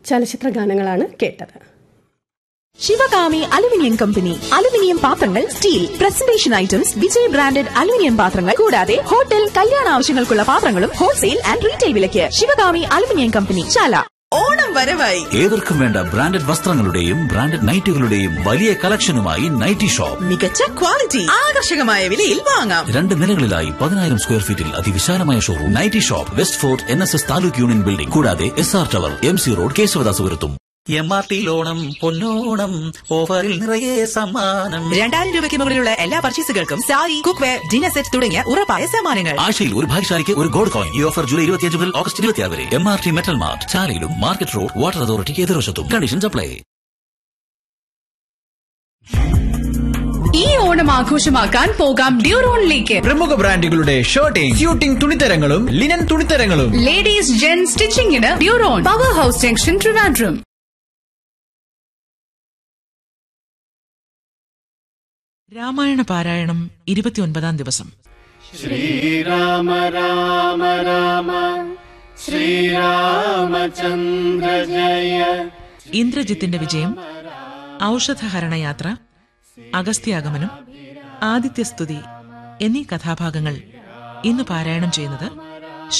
ചലച്ചിത്ര ഗാനങ്ങളാണ് കേട്ടത് ശിവകാമി അലുമിനിയം കമ്പനി അലുമിനിയം പാത്രങ്ങൾ steel presentation items Vijay branded aluminium പാത്രങ്ങൾ കൂടാതെ ഹോട്ടൽ കല്യാണ ആവശ്യങ്ങൾക്കുള്ള പാത്രങ്ങളും ഹോൾസെയിൽ ആൻഡ് റീറ്റെയിൽ വിലയ്ക്ക് ശിവകാമി അലുമിനിയം കമ്പനി ചാല ഓണം വരവായി ഏവർക്കും വേണ്ട ബ്രാൻഡഡ് വസ്ത്രങ്ങളുടെയും ബ്രാൻഡഡ് നൈറ്റുകളുടെയും വലിയ കളക്ഷനുമായി നൈറ്റി ഷോപ്പ് മികച്ച ക്വാളിറ്റി ആകർഷകമായ വിലയിൽ വാങ്ങാം രണ്ട് നിലകളിലായി പതിനായിരം സ്ക്വയർ ഫീറ്റിൽ അതിവിശാലമായ showroom nighty shop West Fort N S S taluk union building കൂടാതെ S R tower M C road കേശവദാസുപുരത്തും എം ആർ ടി ലോണം പൊന്നോണം ഓഫറിൽ നിറയെ സമ്മാനം രണ്ടായിരം രൂപയ്ക്ക് മുകളിലുള്ള എല്ലാ പർച്ചേസുകൾക്കും sari cookware dinner set തുടങ്ങിയ ഉറപ്പായ സമ്മാനങ്ങൾ ആഴ്ചയിൽ ഒരു ഭാഗ്യശാലിക്ക് ഒരു ഗോൾഡ് കോയിൻ ഈ ഓഫർ ജൂലൈ ഇരുപത്തിയഞ്ച് മുതൽ ഓഗസ്റ്റ് ഇരുപത്തിയാറ് വരെ M R T metal mart ചാലയിലും മാർക്കറ്റ് റോഡ് വാട്ടർ അതോറിറ്റി എതിർവശത്തും കണ്ടീഷൻസ് അപ്ലൈ ഈ ഓണം ആഘോഷമാക്കാൻ പോകാം ഡ്യൂറോണിലേക്ക് പ്രമുഖ ബ്രാൻഡുകളുടെ ഷർട്ടിംഗ് സ്യൂട്ടിംഗ് തുണിത്തരങ്ങളും ലിനൻ തുണിത്തരങ്ങളും ലേഡീസ് ജെൻ സ്റ്റിച്ചിങ്ങിന് ഡ്യൂറോൺ power house junction Trivandrum Ramayana പാരായണം ഇരുപത്തിയൊൻപതാം ദിവസം ശ്രീരാമ രാമ രാമ ശ്രീരാമചന്ദ്ര ജയ ഇന്ദ്രജിത്തിന്റെ വിജയം ഔഷധഹരണയാത്ര അഗസ്ത്യാഗമനം ആദിത്യസ്തുതി എന്നീ കഥാഭാഗങ്ങൾ ഇന്ന് പാരായണം ചെയ്യുന്നത്